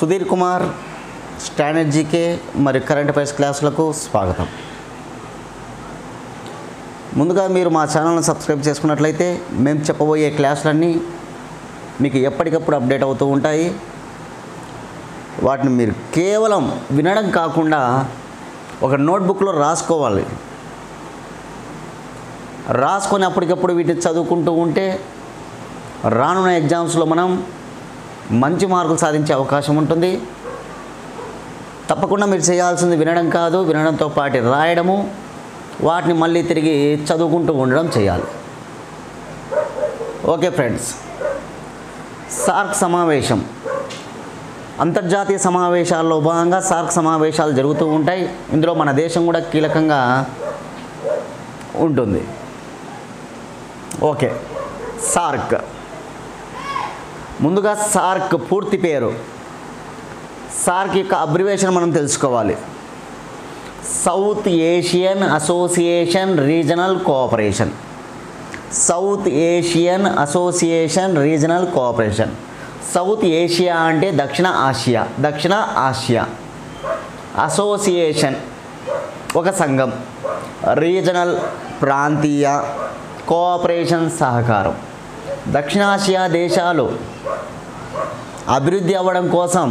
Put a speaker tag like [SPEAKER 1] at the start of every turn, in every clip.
[SPEAKER 1] Sudheer Kumar standard GK మరి current affairs క్లాసులకు స్వాగతం ముందుగా మీరు మా ఛానల్ని సబ్స్క్రైబ్ చేసుకున్నట్లయితే మేము చెప్పబోయే క్లాసులన్నీ మీకు ఎప్పటికప్పుడు అప్డేట్ అవుతూ ఉంటాయి వాటిని మీరు కేవలం వినడం కాకుండా ఒక నోట్బుక్లో రాసుకోవాలి రాసుకొని అప్పటికప్పుడు వీటిని చదువుకుంటూ ఉంటే రానున్న ఎగ్జామ్స్లో మనం మంచి మార్కులు సాధించే అవకాశం ఉంటుంది తప్పకుండా మీరు చేయాల్సింది వినడం కాదు వినడంతో పాటు రాయడము వాటిని మళ్ళీ తిరిగి చదువుకుంటూ ఉండడం చేయాలి ఓకే ఫ్రెండ్స్ సార్క్ సమావేశం అంతర్జాతీయ సమావేశాల్లో భాగంగా సార్క్ సమావేశాలు జరుగుతూ ఉంటాయి ఇందులో మన దేశం కూడా కీలకంగా ఉంటుంది ఓకే సార్క్ ముందుగా సార్క్ పూర్తి పేరు సార్క్ యొక్క అబ్రివేషన్ మనం తెలుసుకోవాలి south Asian association regional cooperation south Asian association regional cooperation south Asia అంటే దక్షిణ ఆసియా దక్షిణ ఆసియా అసోసియేషన్ ఒక సంఘం రీజనల్ ప్రాంతీయ కోఆపరేషన్ సహకారం దక్షిణాసియా దేశాలు అభివృద్ధి అవ్వడం కోసం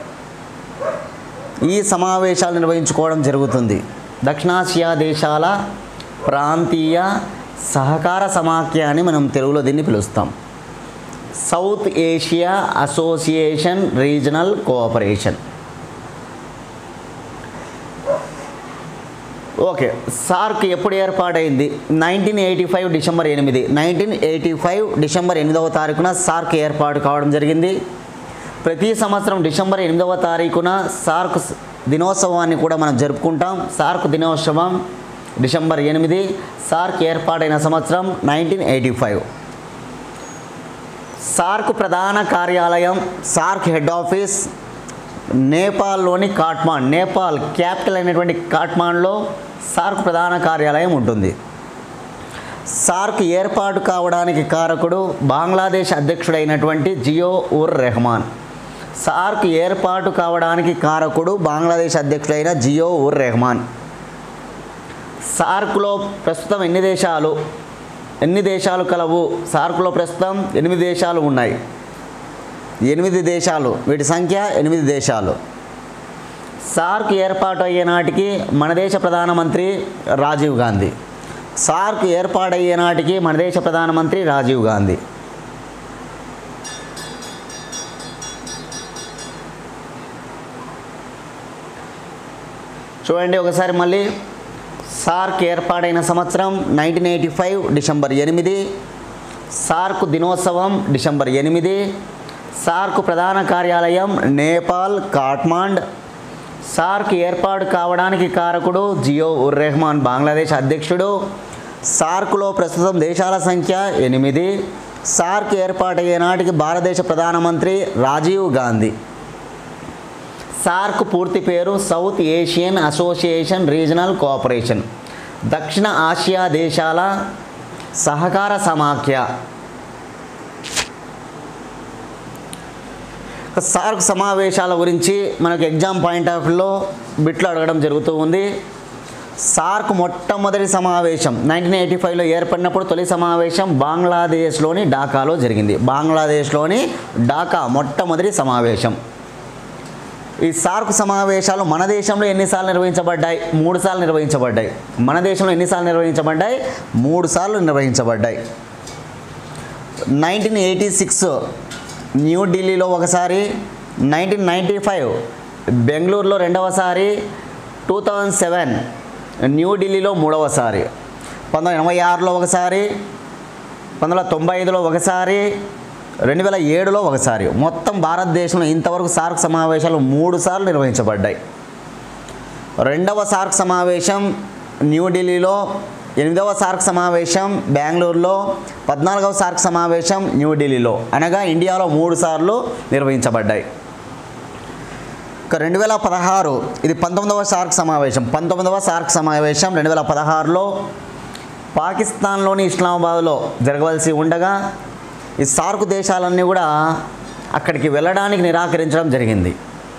[SPEAKER 1] ఈ సమావేశాలు నిర్వహించుకోవడం జరుగుతుంది దక్షిణాసియా దేశాల ప్రాంతీయ సహకార సమాఖ్య అని మనం తెలుగులో దీన్ని పిలుస్తాం south Asia association regional cooperation okay SAARC ఎప్పుడు ఏర్పాటైంది నైన్టీన్ ఎయిటీ ఫైవ్ డిసెంబర్ ఎనిమిది నైన్టీన్ ఎయిటీ ఫైవ్ డిసెంబర్ ఎనిమిదవ తారీఖున సార్క్ ఏర్పాటు కావడం జరిగింది ప్రతి సంవత్సరం డిసెంబర్ ఎనిమిదవ తారీఖున సార్క్ స్- దినోత్సవాన్ని కూడా మనం జరుపుకుంటాం సార్క్ దినోత్సవం డిసెంబర్ ఎనిమిది సార్క్ ఏర్పాటైన సంవత్సరం నైన్టీన్ ఎయిటీ ఫైవ్ సార్క్ ప్రధాన కార్యాలయం సార్క్ హెడ్ ఆఫీస్ నేపాల్లోని కాట్మాండ్ నేపాల్ క్యాపిటల్ అయినటువంటి కాట్మాండ్లో సార్క్ ప్రధాన కార్యాలయం ఉంటుంది సార్క్ ఏర్పాటు కావడానికి కారకుడు బంగ్లాదేశ్ అధ్యక్షుడైనటువంటి జియో ఉర్ రెహమాన్ సార్క్ ఏర్పాటు కావడానికి కారకుడు బంగ్లాదేశ్ అధ్యక్షుడైన జియో ఉర్ రెహమాన్ సార్క్లో ప్రస్తుతం ఎన్ని దేశాలు ఎన్ని దేశాలు కలవు సార్క్లో ప్రస్తుతం ఎనిమిది దేశాలు ఉన్నాయి ఎనిమిది దేశాలు వీటి సంఖ్య ఎనిమిది దేశాలు సార్క్ ఏర్పాటు అయ్యే నాటికి మన దేశ ప్రధానమంత్రి రాజీవ్ గాంధీ సార్క్ ఏర్పాటయ్యే నాటికి మన దేశ ప్రధానమంత్రి రాజీవ్ గాంధీ చూడండి ఒకసారి మళ్ళీ సార్క్ ఏర్పాటైన సంవత్సరం నైన్టీన్ ఎయిటీ ఫైవ్ డిసెంబర్ ఎనిమిది సార్క్ దినోత్సవం డిసెంబర్ ఎనిమిది సార్క్ ప్రధాన కార్యాలయం నేపాల్ కాట్మాండ్ సార్క్ ఏర్పాటు కావడానికి కారకుడు జియో ఉర్ రెహమాన్ బంగ్లాదేశ్ అధ్యక్షుడు సార్క్లో ప్రస్తుతం దేశాల సంఖ్య ఎనిమిది సార్క్ ఏర్పాటయ్యే నాటికి భారతదేశ ప్రధానమంత్రి రాజీవ్ గాంధీ సార్క్ పూర్తి పేరు south Asian association regional cooperation దక్షిణ ఆసియా దేశాల సహకార సమాఖ్య సార్క్ సమావేశాల గురించి మనకు ఎగ్జామ్ పాయింట్ ఆఫ్ వ్యూలో బిట్లు అడగడం జరుగుతూ ఉంది సార్క్ మొట్టమొదటి సమావేశం నైన్టీన్ ఎయిటీ ఫైవ్లో ఏర్పడినప్పుడు తొలి సమావేశం బంగ్లాదేశ్లోని ఢాకాలో జరిగింది బంగ్లాదేశ్లోని ఢాకా మొట్టమొదటి సమావేశం ఈ సార్క్ సమావేశాలు మన దేశంలో ఎన్నిసార్లు నిర్వహించబడ్డాయి మూడు సార్లు నిర్వహించబడ్డాయి మన దేశంలో ఎన్నిసార్లు నిర్వహించబడ్డాయి మూడు సార్లు నిర్వహించబడ్డాయి నైన్టీన్ ఎయిటీ సిక్స్ న్యూఢిల్లీలో ఒకసారి నైన్టీన్ నైంటీ ఫైవ్ బెంగళూరులో రెండవసారి టూ థౌజండ్ సెవెన్ న్యూఢిల్లీలో మూడవసారి పంతొమ్మిది ఎనభై ఆరులో ఒకసారి పంతొమ్మిది వందల తొంభై ఐదులో ఒకసారి రెండు వేల ఏడులో ఒకసారి మొత్తం భారతదేశంలో ఇంతవరకు సార్క్ సమావేశాలు మూడు సార్లు నిర్వహించబడ్డాయి రెండవ సార్క్ సమావేశం న్యూఢిల్లీలో ఎనిమిదవ సార్క్ సమావేశం బెంగళూరులో పద్నాలుగవ సార్క్ సమావేశం న్యూఢిల్లీలో అనగా ఇండియాలో మూడు సార్లు నిర్వహించబడ్డాయి ఇక రెండు వేల పదహారు ఇది పంతొమ్మిదవ సార్క్ సమావేశం పంతొమ్మిదవ సార్క్ సమావేశం రెండు వేల పదహారులో పాకిస్తాన్లోని ఇస్లామాబాద్లో జరగవలసి ఉండగా ఈ సార్క్ దేశాలన్నీ కూడా అక్కడికి వెళ్ళడానికి నిరాకరించడం జరిగింది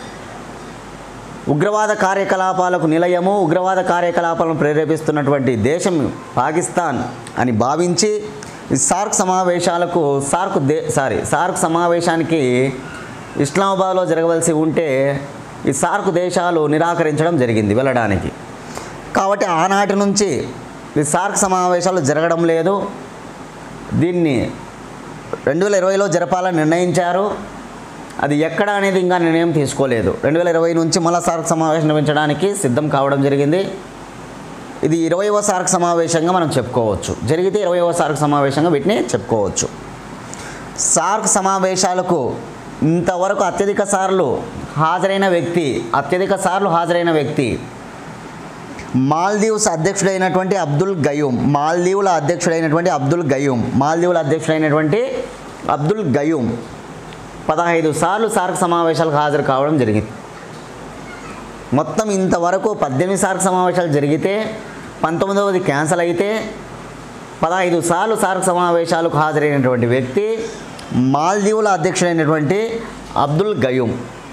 [SPEAKER 1] ఉగ్రవాద కార్యకలాపాలకు నిలయము ఉగ్రవాద కార్యకలాపాలను ప్రేరేపిస్తున్నటువంటి దేశం పాకిస్తాన్ అని భావించి ఈ సార్క్ సమావేశాలకు సార్క్ దే సారీ సార్క్ సమావేశానికి ఇస్లామాబాద్లో జరగవలసి ఉంటే ఈ సార్క్ దేశాలు నిరాకరించడం జరిగింది వెళ్ళడానికి కాబట్టి ఆనాటి నుంచి ఈ సార్క్ సమావేశాలు జరగడం లేదు దీన్ని రెండు వేల ఇరవైలో జరపాలని నిర్ణయించారు అది ఎక్కడ అనేది ఇంకా నిర్ణయం తీసుకోలేదు రెండు వేల ఇరవై నుంచి మళ్ళా సార్క్ సమావేశం నిర్వహించడానికి సిద్ధం కావడం జరిగింది ఇది ఇరవైవ సార్క్ సమావేశంగా మనం చెప్పుకోవచ్చు జరిగితే ఇరవైవ సార్క్ సమావేశంగా వీటిని చెప్పుకోవచ్చు సార్క్ సమావేశాలకు ఇంతవరకు అత్యధిక సార్లు హాజరైన వ్యక్తి అత్యధిక సార్లు హాజరైన వ్యక్తి మాల్దీవ్స్ అధ్యక్షుడైనటువంటి అబ్దుల్ గయూమ్ మాల్దీవుల అధ్యక్షుడైనటువంటి అబ్దుల్ గయూమ్ మాల్దీవుల అధ్యక్షుడైనటువంటి అబ్దుల్ గయూమ్ పదహైదు సార్లు సార్క్ సమావేశాలకు హాజరు కావడం జరిగింది మొత్తం ఇంతవరకు పద్దెనిమిది సార్క్ సమావేశాలు జరిగితే పంతొమ్మిదవది క్యాన్సల్ అయితే పదహైదు సార్లు సార్క్ సమావేశాలకు హాజరైనటువంటి వ్యక్తి మాల్దీవుల అధ్యక్షుడైనటువంటి అబ్దుల్ గయూమ్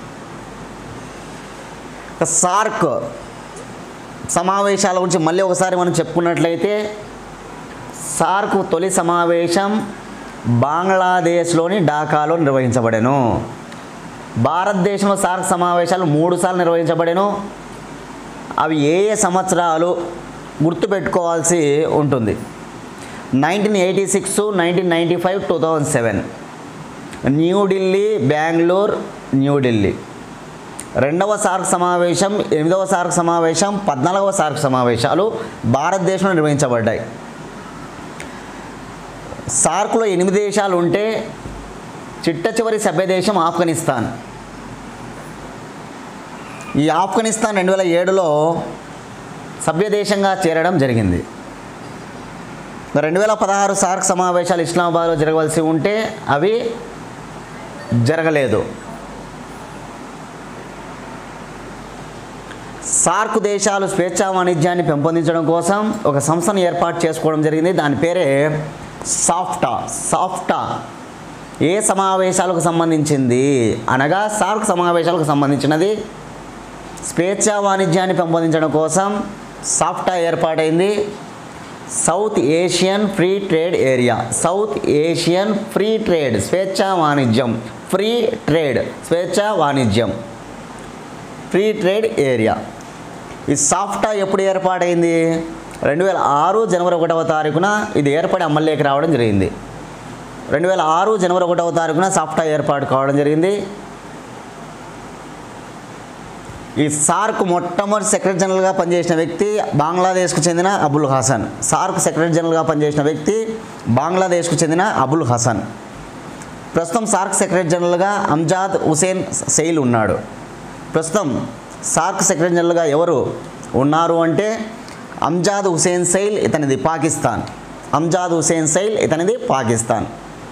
[SPEAKER 1] ఇక సార్క్ సమావేశాల గురించి మళ్ళీ ఒకసారి మనం చెప్పుకున్నట్లయితే సార్క్ తొలి సమావేశం బంగ్లాదేశ్లోని ఢాకాలో నిర్వహించబడెను భారతదేశంలో సార్క్ సమావేశాలు మూడు సార్లు నిర్వహించబడెను అవి ఏ ఏ సంవత్సరాలు గుర్తుపెట్టుకోవాల్సి ఉంటుంది nineteen eighty six nineteen ninety five two thousand seven New Delhi Bengaluru New Delhi రెండవ సార్క్ సమావేశం ఎనిమిదవ సార్క్ సమావేశం పద్నాలుగవ సార్క్ సమావేశాలు భారతదేశంలో నిర్వహించబడ్డాయి సార్క్లో ఎనిమిది దేశాలు ఉంటే చిట్ట చివరి సభ్య దేశం ఆఫ్ఘనిస్తాన్ ఈ ఆఫ్ఘనిస్తాన్ రెండు వేల ఏడులో సభ్య దేశంగా చేరడం జరిగింది రెండు వేల పదహారు సార్క్ సమావేశాలు ఇస్లామాబాద్లో జరగవలసి ఉంటే అవి జరగలేదు సార్క్ దేశాలు స్వేచ్ఛా వాణిజ్యాన్ని పెంపొందించడం కోసం ఒక సంస్థను ఏర్పాటు చేసుకోవడం జరిగింది దాని పేరే సాఫ్టా సాఫ్టా ఏ సమావేశాలకు సంబంధించింది అనగా సార్క్ సమావేశాలకు సంబంధించినది స్వేచ్ఛా వాణిజ్యాన్ని పెంపొందించడం కోసం సాఫ్టా ఏర్పాటైంది south Asian free trade area south Asian free trade స్వేచ్ఛా వాణిజ్యం ఫ్రీ ట్రేడ్ స్వేచ్ఛా వాణిజ్యం ఫ్రీ ట్రేడ్ ఏరియా ఈ సాఫ్టా ఎప్పుడు ఏర్పాటైంది రెండు వేల ఆరు జనవరి ఒకటవ తారీఖున ఇది ఏర్పడి అమల్లోకి రావడం జరిగింది రెండు వేల ఆరు జనవరి ఒకటవ తారీఖున సాఫ్టా ఏర్పాటు కావడం జరిగింది ఈ సార్క్ మొట్టమొదటి సెక్రటరీ జనరల్గా పనిచేసిన వ్యక్తి బంగ్లాదేశ్కు చెందిన అబుల్ హసన్ సార్క్ సెక్రటరీ జనరల్గా పనిచేసిన వ్యక్తి బంగ్లాదేశ్కు చెందిన అబుల్ హసన్ ప్రస్తుతం సార్క్ సెక్రటరీ జనరల్గా అంజాద్ హుసేన్ సెయిల్ ఉన్నాడు ప్రస్తుతం సార్క్ సెక్రటరీ జనరల్గా ఎవరు ఉన్నారు అంటే అంజాద్ హుసేన్ సైల్ ఇతనిది పాకిస్తాన్ అంజాద్ హుసేన్ సైల్ ఇతనిది Pakistan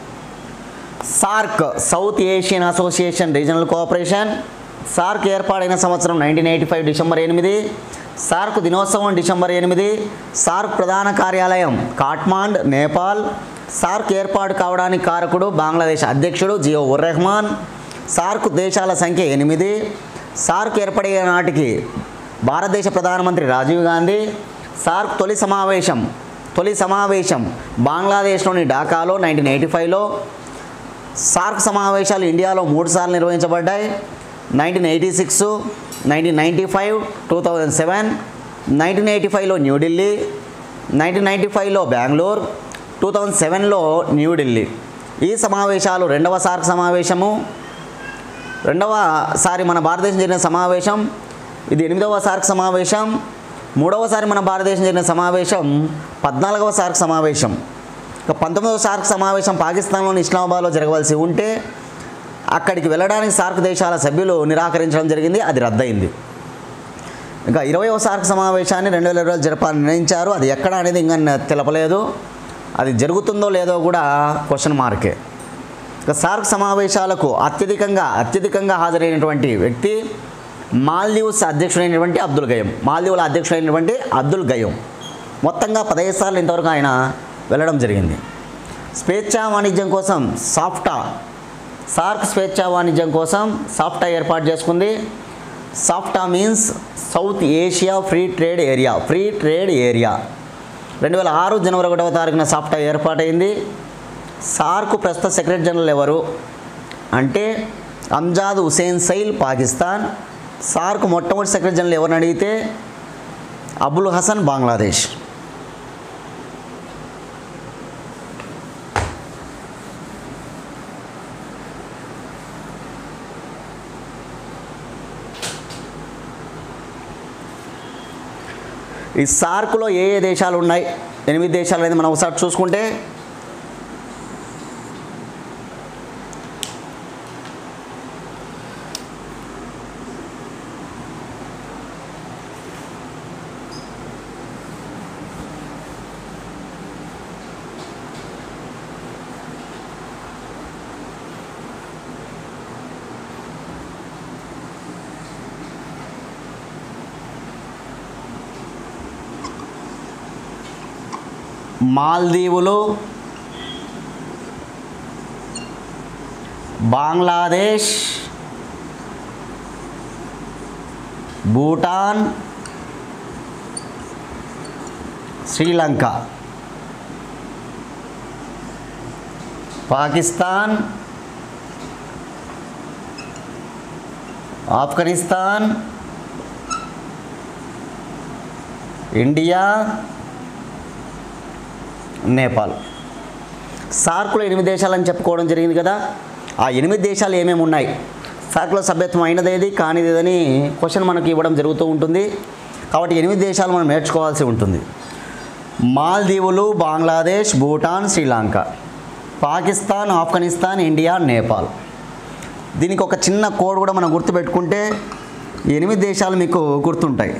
[SPEAKER 1] SAARC south Asian association regional cooperation SAARC ఏర్పాటైన సంవత్సరం నైన్టీన్ ఎయిటీ ఫైవ్ డిసెంబర్ ఎనిమిది సార్క్ దినోత్సవం డిసెంబర్ ఎనిమిది సార్క్ ప్రధాన కార్యాలయం కాట్మాండ్ నేపాల్ సార్క్ ఏర్పాటు కావడానికి కారకుడు బంగ్లాదేశ్ అధ్యక్షుడు జియో ఉర్ రెహమాన్ సార్క్ దేశాల సంఖ్య ఎనిమిది సార్క్ ఏర్పడే నాటికి భారతదేశ ప్రధానమంత్రి రాజీవ్ గాంధీ సార్క్ తొలి సమావేశం తొలి సమావేశం బంగ్లాదేశ్లోని ఢాకాలో నైన్టీన్ ఎయిటీ ఫైవ్లో సార్క్ సమావేశాలు ఇండియాలో మూడు సార్లు నిర్వహించబడ్డాయి nineteen eighty six nineteen ninety five two thousand seven nineteen eighty ఫైవ్లో న్యూఢిల్లీ నైన్టీన్ నైంటీ ఫైవ్లో బెంగళూరు టూ థౌజండ్ సెవెన్లో న్యూఢిల్లీ ఈ సమావేశాలు రెండవ సార్క్ సమావేశము రెండవసారి మన భారతదేశం జరిగిన సమావేశం ఇది ఎనిమిదవ సార్క్ సమావేశం మూడవసారి మన భారతదేశం జరిగిన సమావేశం పద్నాలుగవ సార్క్ సమావేశం ఇక పంతొమ్మిదవ సార్క్ సమావేశం పాకిస్తాన్లోని ఇస్లామాబాద్లో జరగవలసి ఉంటే అక్కడికి వెళ్ళడానికి సార్క్ దేశాల సభ్యులు నిరాకరించడం జరిగింది అది రద్దయింది ఇంకా ఇరవైవ సార్క్ సమావేశాన్ని రెండు వేల ఇరవై జరపాలని నిర్ణయించారు అది ఎక్కడ అనేది ఇంకా న- తెలపలేదు అది జరుగుతుందో లేదో కూడా క్వశ్చన్ మార్కే ఇక సార్క్ సమావేశాలకు అత్యధికంగా అత్యధికంగా హాజరైనటువంటి వ్యక్తి మాల్దీవ్స్ అధ్యక్షుడైనటువంటి అబ్దుల్ గయం మాల్దీవుల అధ్యక్షుడైనటువంటి అబ్దుల్ గయం మొత్తంగా పదహైదు సార్లు ఇంతవరకు ఆయన వెళ్ళడం జరిగింది స్వేచ్ఛా వాణిజ్యం కోసం సాఫ్టా సార్క్ స్వేచ్ఛా వాణిజ్యం కోసం సాఫ్టా ఏర్పాటు చేసుకుంది SAFTA means south Asia free trade area free trade area రెండు వేల ఆరు జనవరి ఒకటవ తారీఖున సాఫ్టా ఏర్పాటైంది సార్కు ప్రస్తుత సెక్రటరీ జనరల్ ఎవరు అంటే అంజాద్ హుసేన్ సైల్ పాకిస్తాన్ సార్కు మొట్టమొదటి సెక్రటరీ జనరల్ ఎవరిని అడిగితే అబుల్ హసన్ బంగ్లాదేశ్ ఈ సార్కులో ఏ ఏ దేశాలు ఉన్నాయి ఎనిమిది దేశాలు అనేది మనం ఒకసారి చూసుకుంటే మాల్దీవులు బంగ్లాదేశ్ భూటాన్ శ్రీలంక పాకిస్తాన్ ఆఫ్ఘనిస్తాన్ ఇండియా నేపాల్ సార్కులో ఎనిమిది దేశాలని చెప్పుకోవడం జరిగింది కదా ఆ ఎనిమిది దేశాలు ఏమేమి ఉన్నాయి సార్కులో సభ్యత్వం అయినది ఏది కానిది ఏదని క్వశ్చన్ మనకి ఇవ్వడం జరుగుతూ ఉంటుంది కాబట్టి ఎనిమిది దేశాలు మనం నేర్చుకోవాల్సి ఉంటుంది మాల్దీవులు బంగ్లాదేశ్ భూటాన్ శ్రీలంక పాకిస్తాన్ ఆఫ్ఘనిస్తాన్ ఇండియా నేపాల్ దీనికి ఒక చిన్న కోడ్ కూడా మనం గుర్తుపెట్టుకుంటే ఈ ఎనిమిది దేశాలు మీకు గుర్తుంటాయి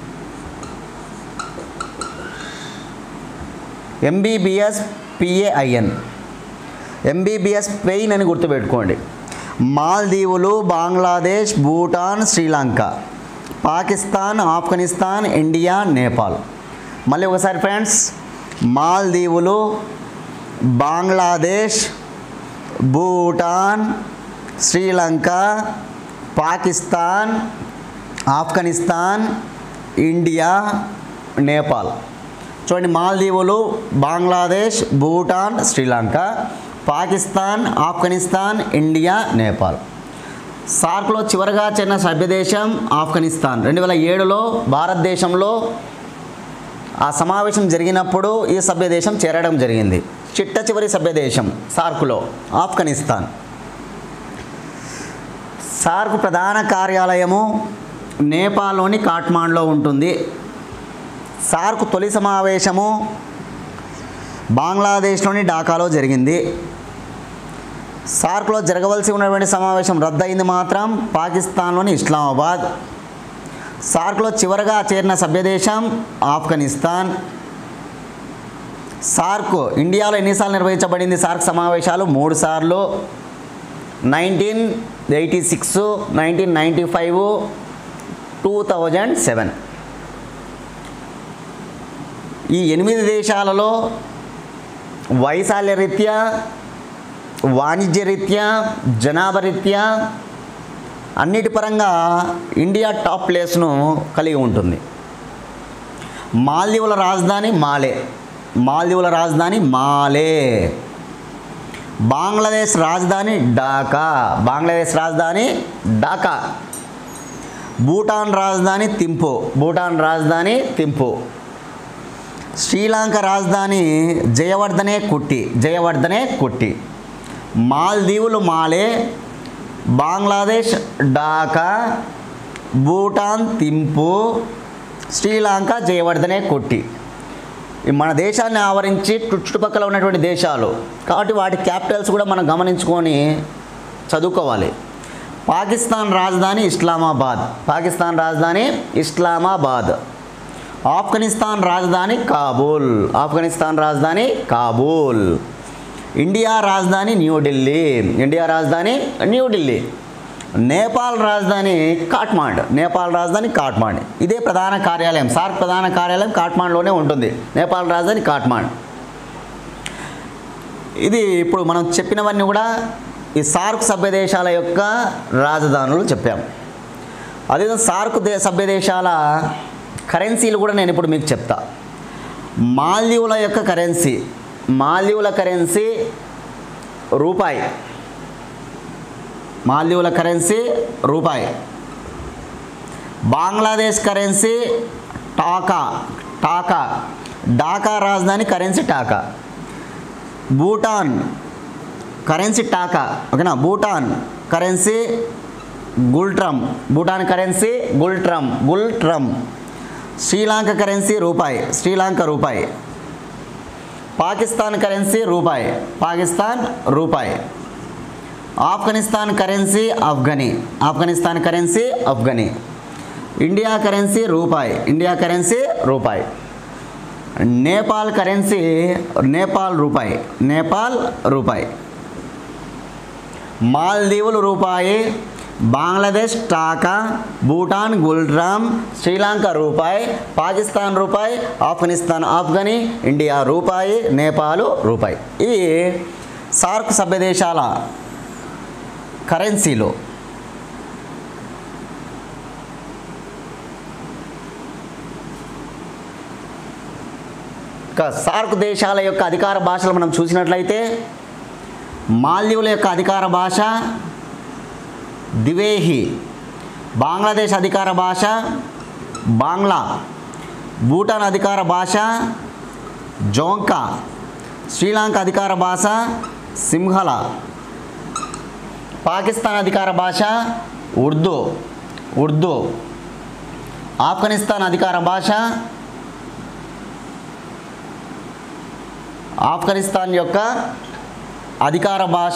[SPEAKER 1] ఎంబీబీఎస్ పిఏఐఎన్ ఎంబీబీఎస్ పెయిన్ అని గుర్తుపెట్టుకోండి మాల్దీవులు బంగ్లాదేశ్ భూటాన్ శ్రీలంక పాకిస్తాన్ ఆఫ్ఘనిస్తాన్ ఇండియా నేపాల్ మళ్ళీ ఒకసారి ఫ్రెండ్స్ మాల్దీవులు బంగ్లాదేశ్ భూటాన్ శ్రీలంక పాకిస్తాన్ ఆఫ్ఘనిస్తాన్ ఇండియా నేపాల్ చూడండి మాల్దీవులు బంగ్లాదేశ్ భూటాన్ శ్రీలంక పాకిస్తాన్ ఆఫ్ఘనిస్తాన్ ఇండియా నేపాల్ సార్క్లో చివరగా చేరిన సభ్యదేశం ఆఫ్ఘనిస్తాన్ రెండు వేల ఏడులో భారతదేశంలో ఆ సమావేశం జరిగినప్పుడు ఈ సభ్యదేశం చేరడం జరిగింది చిట్ట చివరి సభ్యదేశం సార్కులో ఆఫ్ఘనిస్తాన్ సార్క్ ప్రధాన కార్యాలయము నేపాల్లోని కాట్మాండ్లో ఉంటుంది సార్క్ తొలి సమావేశము బంగ్లాదేశ్లోని ఢాకాలో జరిగింది సార్క్లో జరగవలసి ఉన్నటువంటి సమావేశం రద్దయింది మాత్రం పాకిస్తాన్లోని ఇస్లామాబాద్ సార్క్లో చివరగా చేరిన సభ్యదేశం ఆఫ్ఘనిస్తాన్ సార్క్ ఇండియాలో ఎన్నిసార్లు నిర్వహించబడింది సార్క్ సమావేశాలు మూడు సార్లు nineteen eighty six nineteen ninety five two thousand seven ఈ ఎనిమిది దేశాలలో వైశాల్య రీత్యా వాణిజ్య రీత్యా జనాభా రీత్యా అన్నిటి పరంగా ఇండియా టాప్ ప్లేస్ను కలిగి ఉంటుంది మాల్దీవుల రాజధాని మాలే మాల్దీవుల రాజధాని మాలే బంగ్లాదేశ్ రాజధాని ఢాకా బంగ్లాదేశ్ రాజధాని ఢాకా భూటాన్ రాజధాని థింపు భూటాన్ రాజధాని థింపు శ్రీలంక రాజధాని జయవర్ధనే కుట్టి జయవర్ధనే కుట్టి మాల్దీవులు మాలే బంగ్లాదేశ్ ఢాకా భూటాన్ థింపు శ్రీలంక జయవర్ధనే కొట్టి ఈ మన దేశాన్ని ఆవరించి చుట్టుపక్కల ఉన్నటువంటి దేశాలు కాబట్టి వాటి క్యాపిటల్స్ కూడా మనం గమనించుకొని చదువుకోవాలి పాకిస్తాన్ రాజధాని ఇస్లామాబాద్ పాకిస్తాన్ రాజధాని ఇస్లామాబాద్ ఆఫ్ఘనిస్తాన్ రాజధాని కాబూల్ ఆఫ్ఘనిస్తాన్ రాజధాని కాబూల్ ఇండియా రాజధాని న్యూఢిల్లీ ఇండియా రాజధాని న్యూఢిల్లీ నేపాల్ రాజధాని కాట్మాండ్ నేపాల్ రాజధాని కాట్మాండ్ ఇదే ప్రధాన కార్యాలయం సార్క్ ప్రధాన కార్యాలయం కాట్మాండ్లోనే ఉంటుంది నేపాల్ రాజధాని కాట్మాండ్ ఇది ఇప్పుడు మనం చెప్పినవన్నీ కూడా ఈ సార్క్ సభ్య దేశాల యొక్క రాజధానులు చెప్పాం అదేవిధంగా సార్క్ దే సభ్య దేశాల కరెన్సీలు కూడా నేను ఇప్పుడు మీకు చెప్తా మాల్దీవుల యొక్క కరెన్సీ మాల్దీవుల కరెన్సీ రూపాయి మాల్దీవుల కరెన్సీ రూపాయి బంగ్లాదేశ్ కరెన్సీ టాకా టాకా ఢాకా రాజధాని కరెన్సీ టాకా భూటాన్ కరెన్సీ టాకా ఓకేనా Bhutan currency ngultrum Bhutan currency ngultrum ngultrum Sri Lanka currency రూపాయి శ్రీలంక రూపాయి పాకిస్తాన్ కరెన్సీ రూపాయి పాకిస్తాన్ రూపాయి Afghanistan currency afghani Afghanistan currency afghani India currency రూపాయి ఇండియా కరెన్సీ రూపాయి నేపాల్ కరెన్సీ నేపాల్ రూపాయి నేపాల్ రూపాయి మాల్దీవులు రూపాయి బంగ్లాదేశ్ టాకా భూటాన్ గుల్డ్రామ్ శ్రీలంక రూపాయి పాకిస్తాన్ రూపాయి ఆఫ్ఘనిస్తాన్ ఆఫ్ఘనీ ఇండియా రూపాయి నేపాల్ రూపాయి ఇవి సార్క్ సభ్య దేశాల కరెన్సీలో ఇక సార్క్ దేశాల యొక్క అధికార భాషలు మనం చూసినట్లయితే మాల్దీవుల యొక్క అధికార భాష దివేహి బంగ్లాదేశ్ అధికార భాష బాంగ్లా భూటాన్ అధికార భాష జోంకా శ్రీలంక అధికార భాష సింహల పాకిస్తాన్ అధికార భాష ఉర్దూ ఉర్దూ ఆఫ్ఘనిస్తాన్ అధికార భాష ఆఫ్ఘనిస్తాన్ యొక్క అధికార భాష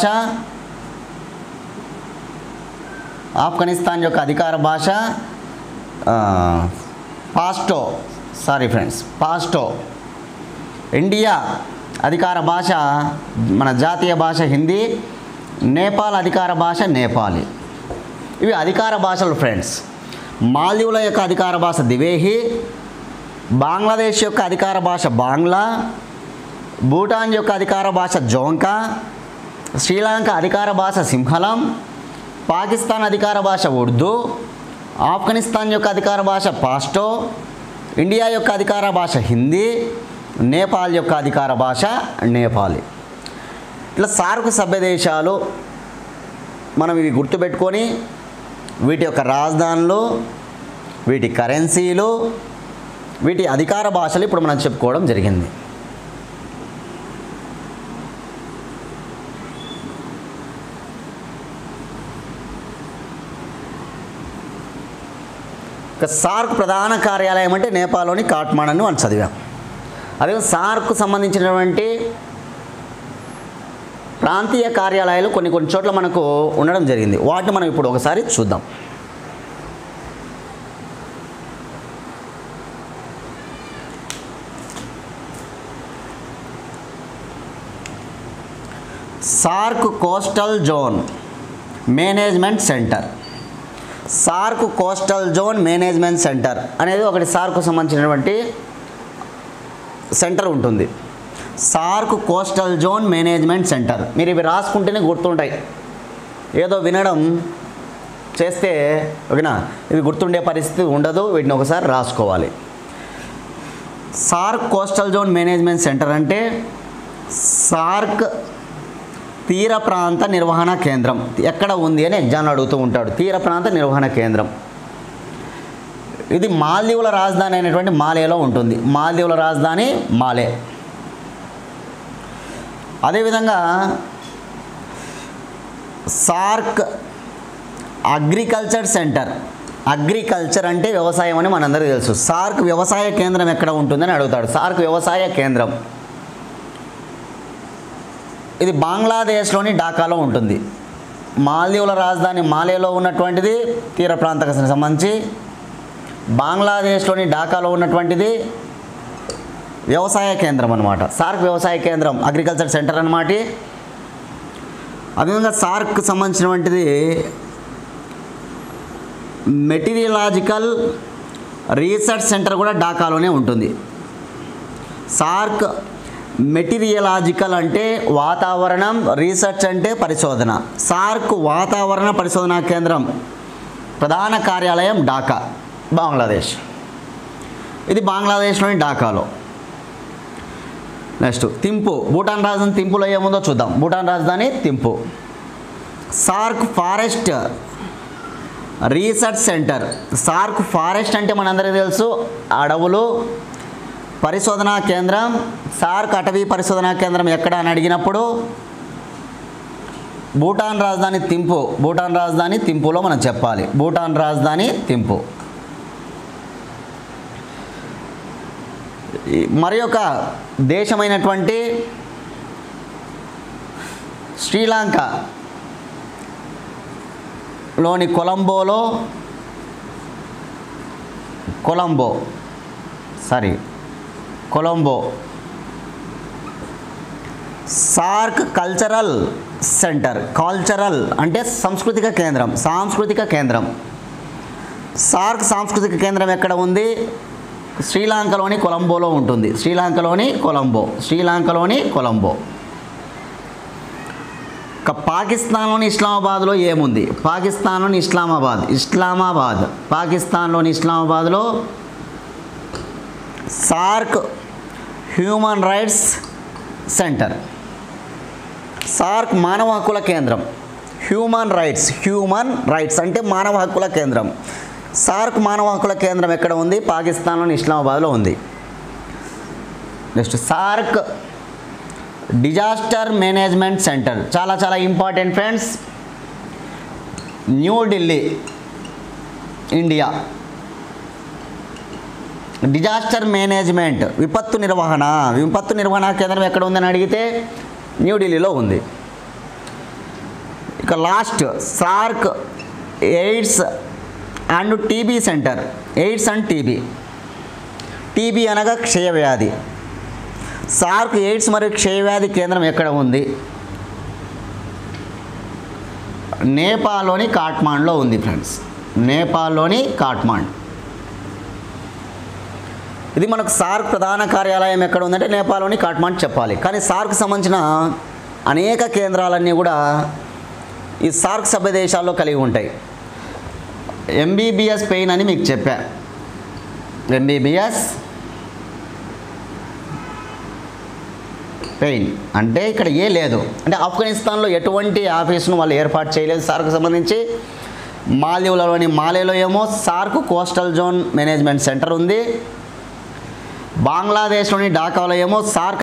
[SPEAKER 1] ఆఫ్ఘనిస్తాన్ యొక్క అధికార భాష ఆ, Pashto sorry friends Pashto India అధికార భాష మన జాతీయ భాష హిందీ నేపాల్ అధికార భాష నేపాలి ఇవి అధికార భాషలు ఫ్రెండ్స్ మాల్దీవుల యొక్క అధికార భాష దివేహి బంగ్లాదేశ్ యొక్క అధికార భాష బాంగ్లా భూటాన్ యొక్క అధికార భాష జోంకా శ్రీలంక అధికార భాష సింహలం పాకిస్తాన్ అధికార భాష ఉర్దూ ఆఫ్ఘనిస్తాన్ యొక్క అధికార భాష పాస్టో ఇండియా యొక్క అధికార భాష హిందీ నేపాల్ యొక్క అధికార భాష నేపాలి ఇట్లా సార్క్ సభ్య దేశాలు మనం ఇవి గుర్తుపెట్టుకొని వీటి యొక్క రాజధానులు వీటి కరెన్సీలు వీటి అధికార భాషలు ఇప్పుడు మనం చెప్పుకోవడం జరిగింది ఇక సార్క్ ప్రధాన కార్యాలయం అంటే నేపాల్లోని కాట్మాండు అని చదివాం అదే సార్క్ సంబంధించినటువంటి ప్రాంతీయ కార్యాలయాలు కొన్ని కొన్ని చోట్ల మనకు ఉండడం జరిగింది వాటిని మనం ఇప్పుడు ఒకసారి చూద్దాం SAARC coastal zone management centre SAARC coastal zone management centre అనేది ఒకటి సార్కు సంబంధించినటువంటి సెంటర్ ఉంటుంది SAARC coastal zone management centre మీరు ఇవి రాసుకుంటేనే గుర్తుంటాయి ఏదో వినడం చేస్తే ఓకేనా ఇవి గుర్తుండే పరిస్థితి ఉండదు వీటిని ఒకసారి రాసుకోవాలి SAARC coastal zone management centre అంటే సార్క్ తీర ప్రాంత నిర్వహణ కేంద్రం ఎక్కడ ఉంది అని ఎగ్జామ్లో అడుగుతూ ఉంటాడు తీర ప్రాంత నిర్వహణ కేంద్రం ఇది మాల్దీవుల రాజధాని అయినటువంటి మాలేలో ఉంటుంది మాల్దీవుల రాజధాని మాలే అదేవిధంగా సార్క్ అగ్రికల్చర్ సెంటర్ అగ్రికల్చర్ అంటే వ్యవసాయం అని మనందరికీ తెలుసు సార్క్ వ్యవసాయ కేంద్రం ఎక్కడ ఉంటుందని అడుగుతాడు సార్క్ వ్యవసాయ కేంద్రం ఇది బంగ్లాదేశ్లోని ఢాకాలో ఉంటుంది మాల్దీవుల రాజధాని మాలేలో ఉన్నటువంటిది తీర ప్రాంతకు సంబంధించి బంగ్లాదేశ్లోని ఢాకాలో ఉన్నటువంటిది వ్యవసాయ కేంద్రం అనమాట సార్క్ వ్యవసాయ కేంద్రం అగ్రికల్చర్ సెంటర్ అనమాట అదేవిధంగా సార్క్ సంబంధించినటువంటిది మెటీరియలాజికల్ రీసెర్చ్ సెంటర్ కూడా ఢాకాలోనే ఉంటుంది సార్క్ మెటీరియలాజికల్ అంటే వాతావరణం రీసెర్చ్ అంటే పరిశోధన సార్క్ వాతావరణ పరిశోధనా కేంద్రం ప్రధాన కార్యాలయం ఢాకా బంగ్లాదేశ్ ఇది బంగ్లాదేశ్లోని ఢాకాలో నెక్స్ట్ తింపు భూటాన్ రాజధాని తింపులో ఏముందో చూద్దాం భూటాన్ రాజధాని Thimphu SAARC forest research centre SAARC forest అంటే మనందరికీ తెలుసు అడవులు పరిశోధనా కేంద్రం సార్క్ అటవీ పరిశోధనా కేంద్రం ఎక్కడ అని అడిగినప్పుడు భూటాన్ రాజధాని తింపు భూటాన్ రాజధాని తింపులో మనం చెప్పాలి భూటాన్ రాజధాని తింపు ఈ మరి ఒక దేశమైనటువంటి శ్రీలంక లోని కొలంబోలో Colombo sorry Colombo SAARC cultural centre cultural అంటే సాంస్కృతిక కేంద్రం సాంస్కృతిక కేంద్రం సార్క్ సాంస్కృతిక కేంద్రం ఎక్కడ ఉంది శ్రీలంకలోని కొలంబోలో ఉంటుంది శ్రీలంకలోని కొలంబో శ్రీలంకలోని కొలంబో ఇక పాకిస్తాన్లోని ఇస్లామాబాద్లో ఏముంది పాకిస్తాన్లోని ఇస్లామాబాద్ ఇస్లామాబాద్ పాకిస్తాన్లోని ఇస్లామాబాద్లో SAARC human rights centre SAARC మానవ హక్కుల కేంద్రం హ్యూమన్ రైట్స్ హ్యూమన్ రైట్స్ అంటే మానవ హక్కుల కేంద్రం సార్క్ మానవ హక్కుల కేంద్రం ఎక్కడ ఉంది పాకిస్తాన్లోని ఇస్లామాబాద్లో ఉంది next SAARC disaster management centre చాలా చాలా important friends New Delhi India disaster management విపత్తు నిర్వహణ విపత్తు నిర్వహణ కేంద్రం ఎక్కడ ఉందని అడిగితే న్యూఢిల్లీలో ఉంది ఇక last SAARC AIDS and TB centre AIDS and TB TB అనగా క్షయవ్యాధి సార్క్ ఎయిడ్స్ మరియు క్షయవ్యాధి కేంద్రం ఎక్కడ ఉంది నేపాల్లోని కాట్మాండ్లో ఉంది ఫ్రెండ్స్ నేపాల్లోని కాట్మాండ్ ఇది మనకు సార్క్ ప్రధాన కార్యాలయం ఎక్కడ ఉందంటే నేపాల్లోని కాట్మాండ్ చెప్పాలి కానీ సార్క్ సంబంధించిన అనేక కేంద్రాలన్నీ కూడా ఈ సార్క్ సభ్య దేశాల్లో కలిగి ఉంటాయి ఎంబీబీఎస్ పెయిన్ అని మీకు చెప్పా ఎంబీబీఎస్ పెయిన్ అంటే ఇక్కడ ఏ లేదు అంటే ఆఫ్ఘనిస్తాన్లో ఎటువంటి ఆఫీస్ను వాళ్ళు ఏర్పాటు చేయలేదు సార్కు సంబంధించి మాల్దీవులలోని మాలేలో ఏమో SAARC coastal zone management centre ఉంది బంగ్లాదేశ్లోని ఢాకాలో ఏమో సార్క్